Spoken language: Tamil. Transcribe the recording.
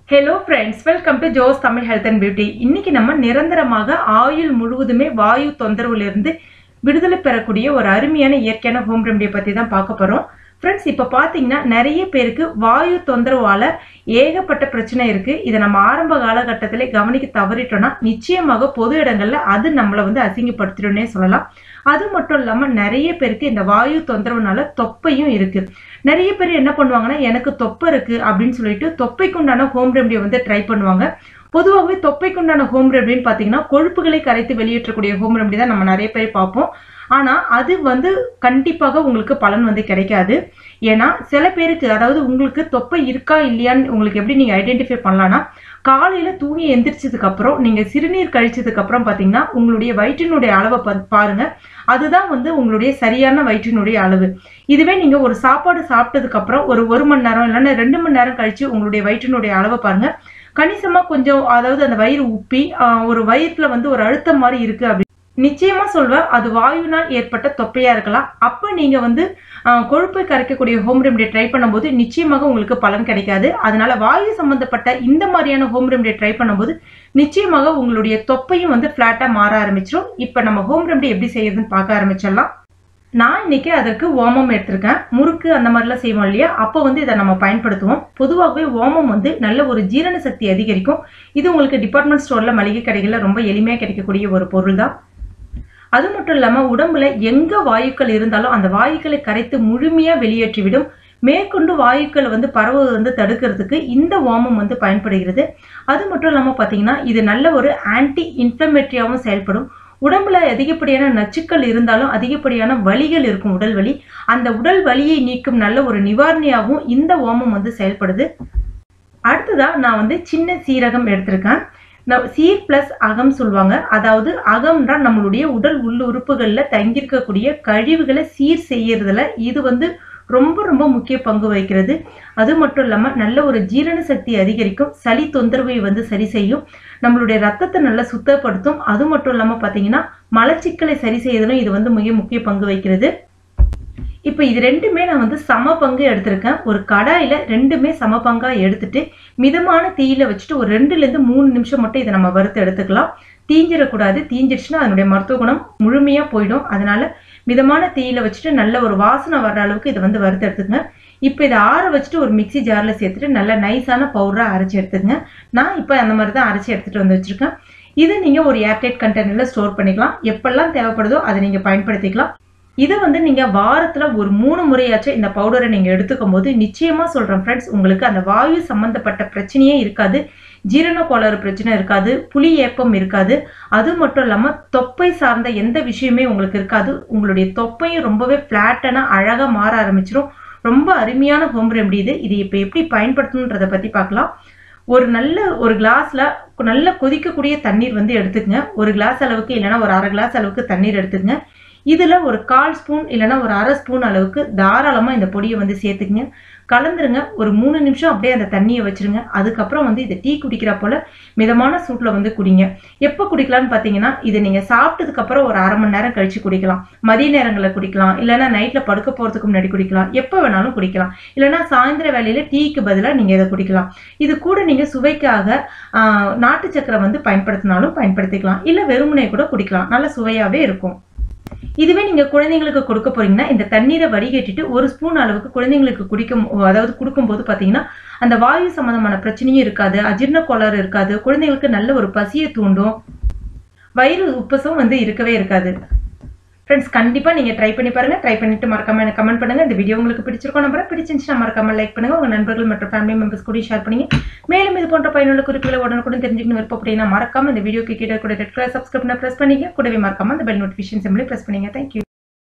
hello friends welcome to Jo's Tamil health and beauty இன்னைக்கு நம்ம நிரந்தரமாக ஆயுள் முழுவதுமே வாயு தொந்தரவுலேருந்து விடுதலை பெறக்கூடிய ஒரு அருமையான இயற்கையான ஹோம் ரெமடியை பற்றி தான் பார்க்க போகிறோம் ஃப்ரெண்ட்ஸ் இப்போ பார்த்தீங்கன்னா நிறைய பேருக்கு வாயு தொந்தரவால் ஏகப்பட்ட பிரச்சனை இருக்குது இதை நம்ம ஆரம்ப காலகட்டத்திலே கவனிக்க தவறிட்டோம்னா நிச்சயமாக பொது இடங்களில் அது நம்மளை வந்து அசிங்கப்படுத்திடும்னே சொல்லலாம் அது மட்டும் இல்லாமல் நிறைய பேருக்கு இந்த வாயு தொந்தரவுனால தொப்பையும் இருக்குது நிறைய பேர் என்ன பண்ணுவாங்கன்னா எனக்கு தொப்பை இருக்குது அப்படின்னு சொல்லிட்டு தொப்பைக்குண்டான ஹோம் ரெமடியை வந்து ட்ரை பண்ணுவாங்க பொதுவாகவே தொப்பைக்குண்டான ஹோம் ரெமடின்னு பார்த்தீங்கன்னா கொழுப்புகளை கரைத்து வெளியேற்றக்கூடிய ஹோம் ரெமடி தான் நம்ம நிறைய பேர் பார்ப்போம் ஆனால் அது வந்து கண்டிப்பாக உங்களுக்கு பலன் வந்து கிடைக்காது ஏன்னா சில பேருக்கு அதாவது உங்களுக்கு தொப்பை இருக்கா இல்லையான்னு உங்களுக்கு எப்படி நீங்கள் ஐடென்டிஃபை பண்ணலான்னா காலையில் தூங்கி எந்திரிச்சதுக்கு அப்புறம் நீங்கள் சிறுநீர் கழிச்சதுக்கு அப்புறம் பார்த்தீங்கன்னா உங்களுடைய வயிற்றினுடைய அளவை பா பாருங்க அதுதான் வந்து உங்களுடைய சரியான வயிற்றினுடைய அளவு இதுவே நீங்கள் ஒரு சாப்பாடு சாப்பிட்டதுக்கு அப்புறம் ஒரு ஒரு மணி நேரம் இல்லைன்னா ரெண்டு மணி நேரம் கழிச்சு உங்களுடைய வயிற்றினுடைய அளவை பாருங்க கணிசமாக கொஞ்சம் அதாவது அந்த வயிறு உப்பி ஆஹ், ஒரு வயிற்றுல வந்து ஒரு அழுத்தம் மாதிரி இருக்கு அப்படி நிச்சயமா சொல்வேன் அது வாயுனால் ஏற்பட்ட தொப்பையா இருக்கலாம் அப்ப நீங்க வந்து ஆஹ், கொழுப்பை கரைக்கக்கூடிய ஹோம் ரெமடி ட்ரை பண்ணும்போது நிச்சயமாக உங்களுக்கு பலன் கிடைக்காது அதனால வாயு சம்பந்தப்பட்ட இந்த மாதிரியான ஹோம் ரெமடி ட்ரை பண்ணும்போது நிச்சயமாக உங்களுடைய தொப்பையும் வந்து ஃபிளாட்டா மாற ஆரம்பிச்சிடும் இப்ப நம்ம ஹோம் ரெமடி எப்படி செய்யறதுன்னு பார்க்க ஆரம்பிச்சிடலாம் நான் இன்னைக்கு அதற்கு ஓமம் எடுத்திருக்கேன் முறுக்கு அந்த மாதிரிலாம் செய்வோம் இல்லையா அப்போ வந்து இதை நம்ம பயன்படுத்துவோம் பொதுவாகவே ஓமம் வந்து நல்ல ஒரு ஜீரண சக்தி அதிகரிக்கும் இது உங்களுக்கு டிபார்ட்மெண்ட் ஸ்டோர்ல மளிகை கடைகளில் ரொம்ப எளிமையாக கிடைக்கக்கூடிய ஒரு பொருள் தான் அது மட்டும் இல்லாமல் உடம்புல எங்க வாயுக்கள் இருந்தாலும் அந்த வாயுக்களை கரைத்து முழுமையா வெளியேற்றிவிடும் மேற்கொண்டு வாயுக்கள் வந்து பரவுவது வந்து தடுக்கிறதுக்கு இந்த ஓமம் வந்து பயன்படுகிறது அது மட்டும் இல்லாமல் பார்த்தீங்கன்னா இது நல்ல ஒரு ஆன்டி இன்ஃப்ளமேட்டரியாகவும் செயல்படும் உடம்புல அதிகப்படியான நச்சுக்கள் இருந்தாலும் அதிகப்படியான வலிகள் இருக்கும் உடல் வலி அந்த உடல் வலியை நீக்கும் நல்ல ஒரு நிவாரணியாகவும் இந்த ஓமம் வந்து செயல்படுது அடுத்ததா நான் வந்து சின்ன சீரகம் எடுத்திருக்கேன் நான் சீர் பிளஸ் அகம் சொல்லுவாங்க அதாவது அகம்ன்றா நம்மளுடைய உடல் உள்ளுறுப்புகளில் தங்கியிருக்கக்கூடிய கழிவுகளை சீர் செய்யறதுல இது வந்து ரொம்ப ரொம்ப முக்கிய பங்கு வகிக்கிறது அது மட்டும் இல்லாமல் நல்ல ஒரு ஜீரண சக்தி அதிகரிக்கும் சளி தொந்தரவை வந்து சரி செய்யும் நம்மளுடைய ரத்தத்தை நல்லா சுத்தப்படுத்தும் அது மட்டும் இல்லாமல் பார்த்தீங்கன்னா மலச்சிக்கலை சரி செய்யறதுலும் இது வந்து மிக முக்கிய பங்கு வகிக்கிறது இப்போ இது ரெண்டுமே நான் வந்து சம பங்கு எடுத்திருக்கேன் ஒரு கடாயில் ரெண்டுமே சம பங்காக எடுத்துட்டு மிதமான தீயில வச்சுட்டு ஒரு ரெண்டுலேருந்து மூணு நிமிஷம் மட்டும் இதை நம்ம வறுத்து எடுத்துக்கலாம் தீஞ்சிடக்கூடாது தீஞ்சிடுச்சுன்னா அதனுடைய மருத்துவ குணம் முழுமையாக போயிடும் அதனால மிதமான தீயில வச்சுட்டு நல்ல ஒரு வாசனை வர்ற அளவுக்கு இதை வந்து வறுத்து எடுத்துக்கங்க இப்போ இதை ஆற வச்சுட்டு ஒரு மிக்ஸி ஜாரில் சேர்த்துட்டு நல்ல நைஸான பவுடராக அரைச்சி எடுத்துக்கங்க நான் இப்போ அந்த மாதிரி தான் அரைச்சி எடுத்துகிட்டு வந்து வச்சுருக்கேன் இதை நீங்கள் ஒரு ஏர்டைட் கண்டெய்னரில் ஸ்டோர் பண்ணிக்கலாம் எப்பெல்லாம் தேவைப்படுதோ அதை நீங்கள் பயன்படுத்திக்கலாம் இதை வந்து நீங்கள் வாரத்தில் ஒரு மூணு முறையாச்சும் இந்த பவுடரை நீங்கள் எடுத்துக்கும் போது நிச்சயமாக சொல்கிறேன் ஃப்ரெண்ட்ஸ் உங்களுக்கு அந்த வாயு சம்மந்தப்பட்ட பிரச்சனையே இருக்காது ஜீரண கோளாறு பிரச்சனை இருக்காது புளி ஏப்பம் இருக்காது அது மட்டும் இல்லாமல் தொப்பை சார்ந்த எந்த விஷயமே உங்களுக்கு இருக்காது உங்களுடைய தொப்பையும் ரொம்பவே ஃப்ளாட்டனாக அழகாக மாற ஆரம்பிச்சிடும் ரொம்ப அருமையான ஹோம் ரெமடி இது இது இப்போ எப்படி பயன்படுத்தணுன்றதை பற்றி பார்க்கலாம் ஒரு நல்ல ஒரு கிளாஸில் நல்ல கொதிக்கக்கூடிய தண்ணீர் வந்து எடுத்துக்கங்க ஒரு கிளாஸ் அளவுக்கு இல்லைன்னா ஒரு அரை கிளாஸ் அளவுக்கு தண்ணீர் எடுத்துக்கங்க இதில் ஒரு கால் ஸ்பூன் இல்லைன்னா ஒரு அரை ஸ்பூன் அளவுக்கு தாராளமாக இந்த பொடியை வந்து சேர்த்துக்குங்க கலந்துருங்க ஒரு மூணு நிமிஷம் அப்படியே அந்த தண்ணியை வச்சிருங்க அதுக்கப்புறம் வந்து இதை டீ குடிக்கிற போல மிதமான சூட்டில் வந்து குடிங்க எப்போ குடிக்கலாம்னு பார்த்தீங்கன்னா இதை நீங்கள் சாப்பிட்டதுக்கப்புறம் ஒரு அரை மணி நேரம் கழிச்சு குடிக்கலாம் மதிய நேரங்களில் குடிக்கலாம் இல்லைன்னா நைட்டில் படுக்க போகிறதுக்கு முன்னாடி குடிக்கலாம் எப்போ வேணாலும் குடிக்கலாம் இல்லைன்னா சாயந்தர வேலையில் டீக்கு பதிலாக நீங்கள் இதை குடிக்கலாம் இது கூட நீங்கள் சுவைக்காக ஆஹ், நாட்டு சக்கரை வந்து பயன்படுத்தினாலும் பயன்படுத்திக்கலாம் இல்லை வெறுமனே கூட குடிக்கலாம் நல்ல சுவையாகவே இருக்கும் இதுவே நீங்க குழந்தைங்களுக்கு கொடுக்க போறீங்கன்னா இந்த தண்ணீரை வடிகட்டிட்டு ஒரு ஸ்பூன் அளவுக்கு குழந்தைங்களுக்கு குடிக்கும் அதாவது கொடுக்கும்போது பாத்தீங்கன்னா அந்த வாயு சம்பந்தமான பிரச்சனையும் இருக்காது அஜீரண கோளாறு இருக்காது குழந்தைங்களுக்கு நல்ல ஒரு பசியை தூண்டும் வயிறு உப்பசம் வந்து இருக்கவே இருக்காது ஃப்ரெண்ட்ஸ் கண்டிப்பாக நீங்கள் ட்ரை பண்ணி பாருங்க ட்ரை பண்ணிட்டு மறக்காம எனக்கு கமெண்ட் பண்ணுங்க இந்த வீடியோ உங்களுக்கு பிடிச்சிருக்கோம் நம்புறேன் பிடிச்சிருந்துச்சுன்னா மறக்காம லைக் பண்ணுங்க உங்க நண்பர்கள் மற்றும் ஃபேமிலி மெம்பர்ஸ் கூட ஷேர் பண்ணுங்க மேலும் இது போன்ற பயனுள்ள குறிப்புகளை உடனுக்குடன் தெரிஞ்சுக்கணும் விருப்பம் அப்படின்னா மறக்காம இந்த வீடியோக்கு கீழே கூட ரெட் கலர் சப்ஸ்கிரைப் பண்ண ப்ரெஸ் பண்ணிக்க கூடவே மறக்காம அந்த பெல் நோட்டிஃபிகேஷன் சிம்பிளி ப்ரெஸ் பண்ணிங்க தேங்க்யூ